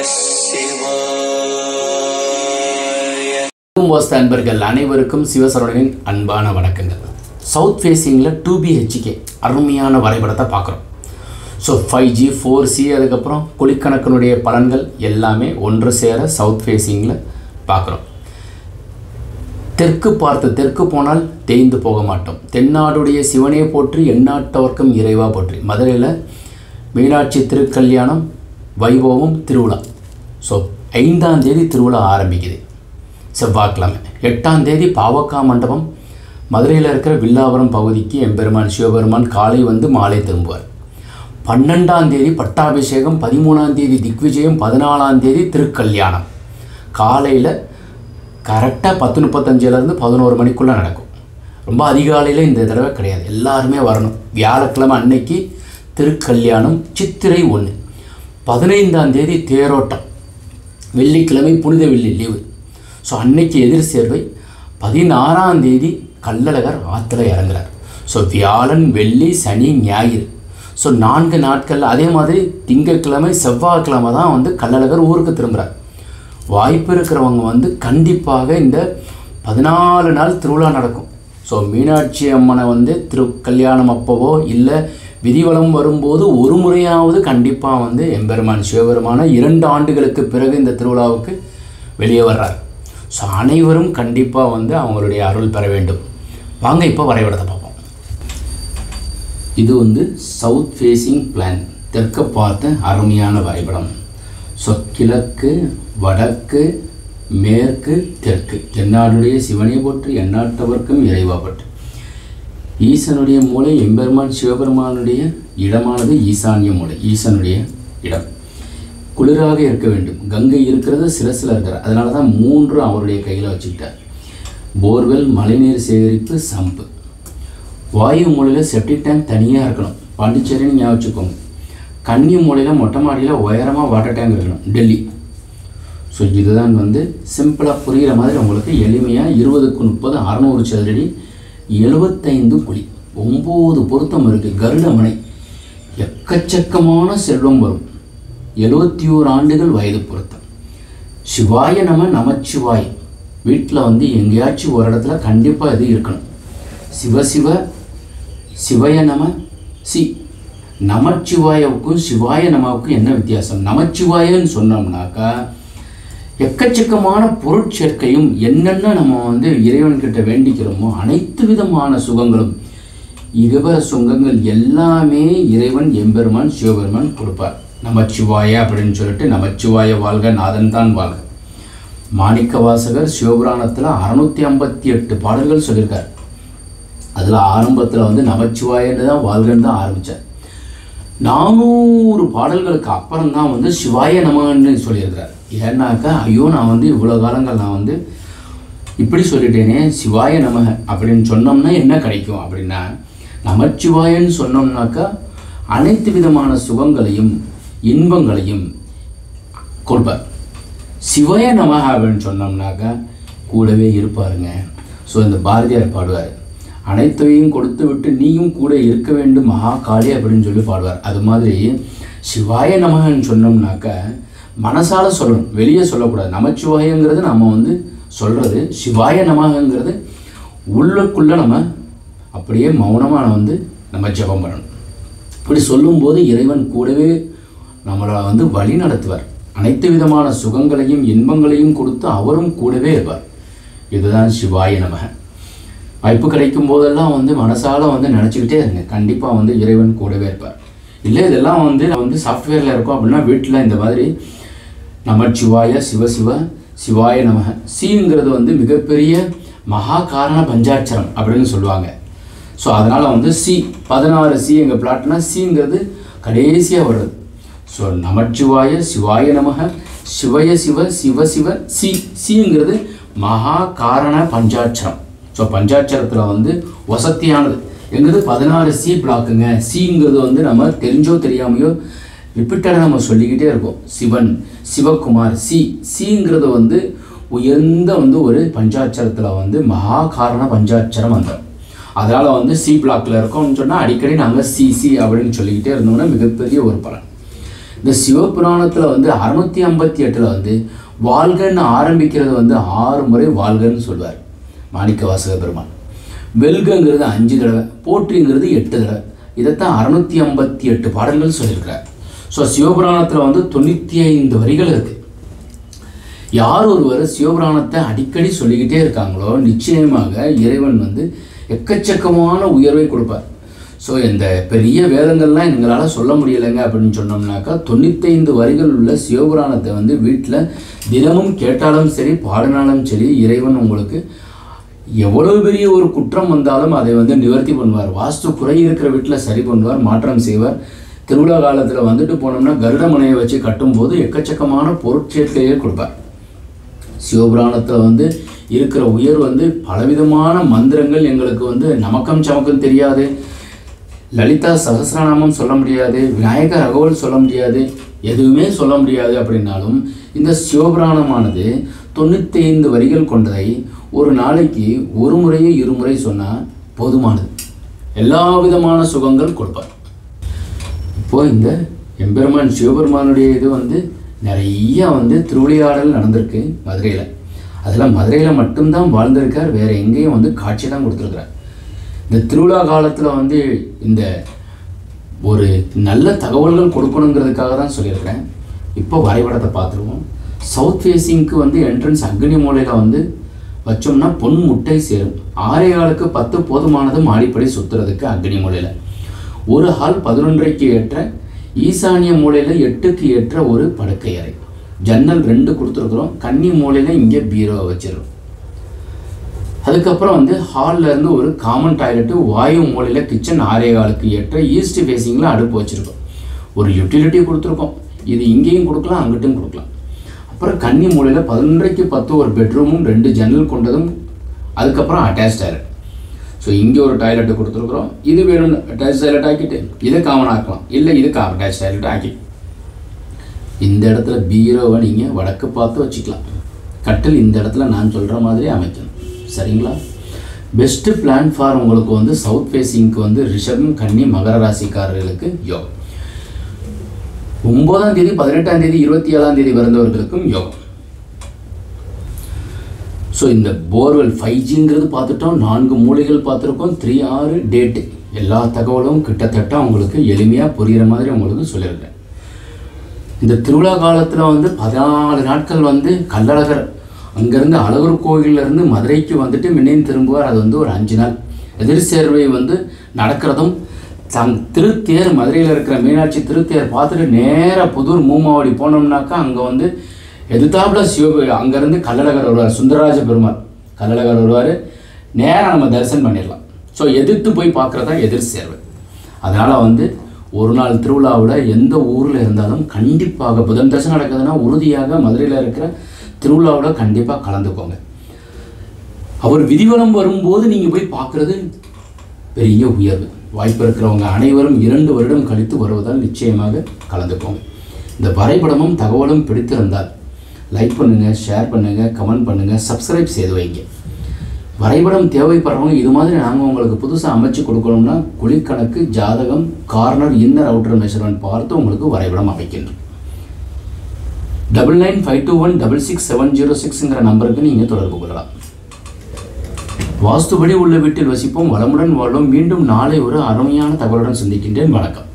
சிவாய வாஸ்து அன்பர்கள் அனைவருக்கும் சிவசரவணனின் அன்பான வணக்கங்கள் சவுத் ஃபேஸிங்கில் டூ பிஹெச்கே அருமையான வரைபடத்தை பார்க்குறோம் so five G four C அதுக்கப்புறம் குழிக்கணக்கனுடைய பலன்கள் எல்லாமே ஒன்று சேர சவுத் ஃபேஸிங்கில் பார்க்குறோம் தெற்கு பார்த்து தெற்கு போனால் தேய்ந்து போக மாட்டோம் தென்னாடுடைய சிவனே போற்றி எந்நாட்டவர்க்கும் இறைவா போற்றி மதுரையில் மீனாட்சி திருக்கல்யாணம் வைபவம் திருவிழா ஸோ ஐந்தாம் தேதி திருவிழா ஆரம்பிக்குது செவ்வாய்க்கிழமை எட்டாம் தேதி பாவக்கா மண்டபம் மதுரையில் இருக்கிற வில்லாவரம் பகுதிக்கு எம்பெருமான் சிவபெருமான் காலை வந்து மாலை திரும்புவார் பன்னெண்டாம் தேதி பட்டாபிஷேகம் பதிமூணாம் தேதி திக்விஜயம் பதினாலாம் தேதி திருக்கல்யாணம் காலையில் கரெக்டாக பத்து முப்பத்தஞ்சுலேருந்து பதினோரு மணிக்குள்ளே நடக்கும் ரொம்ப அதிகாலையில் இந்த தடவை கிடையாது எல்லாருமே வரணும் வியாழக்கிழமை அன்னைக்கு திருக்கல்யாணம் சித்திரை ஒன்று பதினைந்தாம் தேதி தேரோட்டம் வெள்ளிக்கிழமை புனித வெள்ளி லீவு ஸோ அன்னைக்கு எதிர் சேர்வை பதினாறாம் தேதி கள்ளழகர் ஆற்றுல இறங்குறார் ஸோ வியாழன் வெள்ளி சனி ஞாயிறு ஸோ நான்கு நாட்கள் அதே மாதிரி திங்கட்கிழமை செவ்வாய்க்கிழமை தான் வந்து கள்ளழகர் ஊருக்கு திரும்புகிறார் வாய்ப்பு இருக்கிறவங்க வந்து கண்டிப்பாக இந்த பதினாலு நாள் திருவிழா நடக்கும் ஸோ மீனாட்சி அம்மனை வந்து திரு கல்யாணம் அப்போவோ இல்லை விதிவலம் வரும்போது ஒரு முறையாவது கண்டிப்பாக வந்து எம்பெருமான் சிவபெருமான இரண்டு ஆண்டுகளுக்கு பிறகு இந்த திருவிழாவுக்கு வெளியே வர்றார் ஸோ அனைவரும் கண்டிப்பாக வந்து அவங்களுடைய அருள் பெற வேண்டும் வாங்க இப்போ வரைபடத்தை பார்ப்போம் இது வந்து சவுத் ஃபேஸிங் பிளான் தெற்க பார்த்த அருமையான வரைபடம் ஸோ கிழக்கு வடக்கு மேற்கு தெற்கு தென்னாடுடைய சிவனை போற்றி எந்நாட்டவர்க்கும் இறைவா பற்றி ஈசனுடைய மூளை எம்பெருமான் சிவபெருமானுடைய இடமானது ஈசான்ய மூளை ஈசனுடைய இடம் குளிராக இருக்க வேண்டும் கங்கை இருக்கிறது சிரசில் இருக்கிறார் அதனால தான் மூன்று அவருடைய கையில் வச்சுக்கிட்டார் போர்வெல் மழைநீர் சேகரிப்பு சம்பு வாயு மூலையில் செப்டிக் டேங்க் தனியாக இருக்கணும் பாண்டிச்சேரின்னு ஞாபகம் வச்சுக்கோங்க கன்னி மூலையில் மொட்டை மாடியில் உயரமாக வாட்டர் டேங்க் இருக்கணும் டெல்லி ஸோ இதுதான் வந்து சிம்பிளாக புரிகிற மாதிரி உங்களுக்கு எளிமையாக இருபதுக்கு முப்பது அறநூறு சதுரடி எழுபத்தைந்து குழி ஒம்பது பொருத்தம் இருக்குது கருடமனை எக்கச்சக்கமான செல்வம் வரும் எழுபத்தி ஓரு ஆண்டுகள் வயது பொருத்தம் சிவாய நம நமச்சிவாய் வீட்டில் வந்து எங்கேயாச்சும் ஒரு இடத்துல கண்டிப்பாக இது இருக்கணும் சிவசிவ சிவய நம சி நமச்சிவாயவுக்கும் சிவாய நமவுக்கும் என்ன வித்தியாசம் நமச்சிவாயன்னு சொன்னோம்னாக்கா எக்கச்சக்கமான பொருட்சேர்க்கையும் என்னென்ன நம்ம வந்து இறைவன்கிட்ட வேண்டிக்கிறோமோ அனைத்து விதமான சுகங்களும் இகவ சுகங்கள் எல்லாமே இறைவன் எம்பெருமான் சிவபெருமான் கொடுப்பார் நமச்சிவாய அப்படின்னு சொல்லிட்டு நமச்சிவாய வாழ்க நாதன் தான் வாழ்க மாணிக்க வாசகர் சிவபுராணத்தில் அறுநூத்தி ஐம்பத்தி எட்டு பாடல்கள் சொல்லியிருக்கார் அதில் ஆரம்பத்தில் வந்து நமச்சிவாயன்னு தான் வாழ்கன்னு தான் ஆரம்பித்தார் நானூறு பாடல்களுக்கு அப்புறம் தான் வந்து சிவாய நமன்னு சொல்லியிருக்கிறார் ஏன்னாக்கா ஐயோ நான் வந்து இவ்வளோ காலங்கள் நான் வந்து இப்படி சொல்லிட்டேனே சிவாய நமக அப்படின்னு சொன்னோம்னா என்ன கிடைக்கும் அப்படின்னா நமச்சிவாயன்னு சொன்னோம்னாக்கா அனைத்து விதமான சுகங்களையும் இன்பங்களையும் கொடுப்பார் சிவய நமக அப்படின்னு சொன்னோம்னாக்கா கூடவே இருப்பாருங்க ஸோ இந்த பாரதியார் பாடுவார் அனைத்தையும் கொடுத்து விட்டு நீயும் கூட இருக்க வேண்டும் மகா காளி அப்படின்னு சொல்லி பாடுவார் அது மாதிரி சிவாய நமகன்னு சொன்னோம்னாக்கா மனசால சொல்லணும் வெளியே சொல்லக்கூடாது நமச்சிவாயங்கிறது நம்ம வந்து சொல்கிறது சிவாய நமகங்கிறது உள்ளுக்குள்ளே நம்ம அப்படியே மௌனமாக வந்து நம்ம ஜெபம் பண்ணணும் இப்படி சொல்லும்போது இறைவன் கூடவே நம்மளை வந்து வழி நடத்துவார் அனைத்து விதமான சுகங்களையும் இன்பங்களையும் கொடுத்து அவரும் கூடவே இருப்பார் இதுதான் சிவாய நமக வாய்ப்பு கிடைக்கும் போதெல்லாம் வந்து மனசால வந்து நினச்சிக்கிட்டே இருங்க கண்டிப்பாக வந்து இறைவன் கூடவே இருப்பார் இல்லை இதெல்லாம் வந்து வந்து சாஃப்ட்வேரில் இருக்கோம் அப்படின்னா வீட்டில் இந்த மாதிரி நமச்சிவாய சிவசிவ சிவாய நமக சீங்கிறது வந்து மிகப்பெரிய மகா காரண பஞ்சாட்சரம் அப்படின்னு சொல்லுவாங்க ஸோ அதனால் வந்து சி பதினாறு சி எங்கள் பிளாட்னா சிங்கிறது கடைசியாக வருது ஸோ நமச்சிவாய சிவாய நமக சிவய சிவ சிவ சிவ சி சிங்கிறது மகா காரண பஞ்சாட்சரம் ஸோ பஞ்சாட்சரத்தில் வந்து வசத்தியானது எங்கிறது பதினாறு சி பிளாக்குங்க சிங்கிறது வந்து நம்ம தெரிஞ்சோ தெரியாமையோ ரிப்பீட்டடாக நம்ம சொல்லிக்கிட்டே இருக்கோம் சிவன் சிவகுமார் சி சிங்கிறது வந்து உயர்ந்த வந்து ஒரு பஞ்சாட்சரத்தில் வந்து மகா காரண பஞ்சாட்சரம் அந்த அதனால் வந்து சி பிளாக்கில் இருக்கோம்னு சொன்னால் அடிக்கடி நாங்கள் சி சி அப்படின்னு சொல்லிக்கிட்டே இருந்தோம்னா மிகப்பெரிய ஒரு பலன் இந்த சிவபுராணத்தில் வந்து அறுநூத்தி ஐம்பத்தி எட்டில் வந்து வாழ்கன்னு ஆரம்பிக்கிறது வந்து ஆறு முறை வாழ்கன்னு சொல்வார் மாணிக்க வாசக பெருமான் வெல்கங்கிறது அஞ்சு தடவை போற்றிங்கிறது எட்டு தடவை இதைத்தான் அறுநூத்தி ஐம்பத்தி எட்டு பாடல்கள் சொல்லியிருக்கிறார் ஸோ சிவபுராணத்தில் வந்து தொண்ணூற்றி ஐந்து வரிகள் இருக்குது யார் ஒருவர் சிவபுராணத்தை அடிக்கடி சொல்லிக்கிட்டே இருக்காங்களோ நிச்சயமாக இறைவன் வந்து எக்கச்சக்கமான உயர்வை கொடுப்பார் ஸோ இந்த பெரிய வேதங்கள்லாம் எங்களால் சொல்ல முடியலைங்க அப்படின்னு சொன்னோம்னாக்கா தொண்ணூத்தைந்து வரிகள் உள்ள சிவபுராணத்தை வந்து வீட்டில் தினமும் கேட்டாலும் சரி பாடினாலும் சரி இறைவன் உங்களுக்கு எவ்வளவு பெரிய ஒரு குற்றம் வந்தாலும் அதை வந்து நிவர்த்தி பண்ணுவார் வாஸ்து குறை இருக்கிற வீட்டில் சரி பண்ணுவார் மாற்றம் செய்வார் திருவிழா காலத்தில் வந்துட்டு போனோம்னா கருட மனையை வச்சு கட்டும்போது எக்கச்சக்கமான பொருட்சேர்க்கையே கொடுப்பார் சிவபுராணத்தில் வந்து இருக்கிற உயர் வந்து பலவிதமான மந்திரங்கள் எங்களுக்கு வந்து நமக்கம் சமக்கம் தெரியாது லலிதா சகசிரநாமம் சொல்ல முடியாது விநாயகர் அகவல் சொல்ல முடியாது எதுவுமே சொல்ல முடியாது அப்படின்னாலும் இந்த சிவபுராணமானது தொண்ணூத்தைந்து வரிகள் கொண்டதை ஒரு நாளைக்கு ஒரு முறையோ இருமுறை சொன்னால் போதுமானது எல்லா விதமான சுகங்கள் கொடுப்பார் இப்போ இந்த எம்பெருமான் சிவபெருமானுடைய இது வந்து நிறைய வந்து திருவிளையாடல் நடந்திருக்கு மதுரையில் அதில் மதுரையில் மட்டும்தான் வாழ்ந்திருக்கார் வேற எங்கேயும் வந்து காட்சி தான் கொடுத்துருக்கிறார் இந்த திருவிழா காலத்தில் வந்து இந்த ஒரு நல்ல தகவல்கள் கொடுக்கணுங்கிறதுக்காக தான் சொல்லியிருக்கிறேன் இப்போ வரைபடத்தை பார்த்துருவோம் சவுத் ஃபேஸிங்க்கு வந்து என்ட்ரன்ஸ் அக்னி மூலையில் வந்து வச்சோம்னா பொன் முட்டை சேரும் ஆறே ஆளுக்கு பத்து போதுமானது மாடிப்படி சுற்றுறதுக்கு அக்னி மூலையில் ஒரு ஹால் பதினொன்றைக்கு ஏற்ற ஈசானிய மூலையில் எட்டுக்கு ஏற்ற ஒரு படுக்கை அறை ஜன்னல் ரெண்டு கொடுத்துருக்குறோம் கன்னி மூலையில் இங்கே பீரோவை வச்சிடுறோம் அதுக்கப்புறம் வந்து ஹாலில் இருந்து ஒரு காமன் டாய்லெட்டு வாயு மூலையில் கிச்சன் ஆறே காலுக்கு ஏற்ற ஈஸ்ட் ஃபேஸிங்கில் அடுப்பு வச்சுருக்கோம் ஒரு யூட்டிலிட்டி கொடுத்துருக்கோம் இது இங்கேயும் கொடுக்கலாம் அங்கிட்டும் கொடுக்கலாம் அப்புறம் கன்னி மூலையில் பதினொன்றைக்கு பத்து ஒரு பெட்ரூமும் ரெண்டு ஜன்னல் கொண்டதும் அதுக்கப்புறம் அட்டாச் டாய்லெட் ஸோ இங்கே ஒரு டாய்லெட்டு கொடுத்துருக்குறோம் இது வேணும் அட்டாச் டாய்லெட் ஆக்கிட்டு இதை காமன் ஆக்கலாம் இல்லை இது அட்டாச் டாய்லெட் ஆக்கி இந்த இடத்துல பீரோவை நீங்கள் வடக்கு பார்த்து வச்சுக்கலாம் கட்டில் இந்த இடத்துல நான் சொல்கிற மாதிரி அமைக்கணும் சரிங்களா பெஸ்ட்டு பிளான் ஃபார் உங்களுக்கு வந்து சவுத் ஃபேஸிங்க்கு வந்து ரிஷபம் கன்னி மகர ராசிக்காரர்களுக்கு யோகம் ஒன்பதாம் தேதி பதினெட்டாம் தேதி இருபத்தி ஏழாம் தேதி பிறந்தவர்களுக்கும் யோகம் ஸோ இந்த போர்வெல் ஃபைவ் ஜிங்கிறது பார்த்துட்டோம் நான்கு மூலைகள் பார்த்துருக்கோம் த்ரீ ஆறு டேட்டு எல்லா தகவலும் கிட்டத்தட்ட உங்களுக்கு எளிமையாக புரிகிற மாதிரி உங்களுக்கு சொல்லியிருக்கேன் இந்த திருவிழா காலத்தில் வந்து பதினாலு நாட்கள் வந்து கள்ளழகர் அங்கேருந்து அழகர் கோயிலேருந்து மதுரைக்கு வந்துட்டு மின்னையும் திரும்புவார் அது வந்து ஒரு அஞ்சு நாள் எதிர் சேர்வை வந்து நடக்கிறதும் தங் திருத்தேர் மதுரையில் இருக்கிற மீனாட்சி திருத்தேர் பார்த்துட்டு நேராக புதூர் மூமாவடி போனோம்னாக்கா அங்கே வந்து எதிர்த்தாப்புல சிவ அங்கேருந்து கள்ளழகர் வருவார் சுந்தரராஜ பெருமாள் கள்ளழகர் வருவார் நேராக நம்ம தரிசனம் பண்ணிடலாம் ஸோ எதிர்த்து போய் பார்க்குறதா எதிர் சேர்வை அதனால் வந்து ஒரு நாள் திருவிழாவில் எந்த ஊரில் இருந்தாலும் கண்டிப்பாக புதன் தசை நடக்குதுன்னா உறுதியாக மதுரையில் இருக்கிற திருவிழாவில் கண்டிப்பாக கலந்துக்கோங்க அவர் விதிவலம் வரும்போது நீங்கள் போய் பார்க்குறது பெரிய உயர்வு வாய்ப்பு இருக்கிறவங்க அனைவரும் இரண்டு வருடம் கழித்து வருவதால் நிச்சயமாக கலந்துக்கோங்க இந்த வரைபடமும் தகவலும் பிடித்திருந்தால் லைக் பண்ணுங்கள் ஷேர் பண்ணுங்கள் கமெண்ட் பண்ணுங்கள் சப்ஸ்கிரைப் செய்து வைங்க வரைபடம் தேவைப்படுறவங்க இது மாதிரி நாங்கள் உங்களுக்கு புதுசாக அமைச்சு கொடுக்கணும்னா குழிக்கணக்கு ஜாதகம் கார்னர் இன்னர் அவுட்டர் மெஷர்மெண்ட் பார்த்து உங்களுக்கு வரைபடம் அமைக்கின்றோம் double nine five two one double six seven zero சிக்ஸுங்கிற நம்பருக்கு நீங்கள் தொடர்பு கொள்ளலாம் வாஸ்துபடி உள்ள வீட்டில் வசிப்போம் வளமுடன் வாழ்வோம் மீண்டும் நாளை ஒரு அருமையான தகவலுடன் சந்திக்கின்றேன் வணக்கம்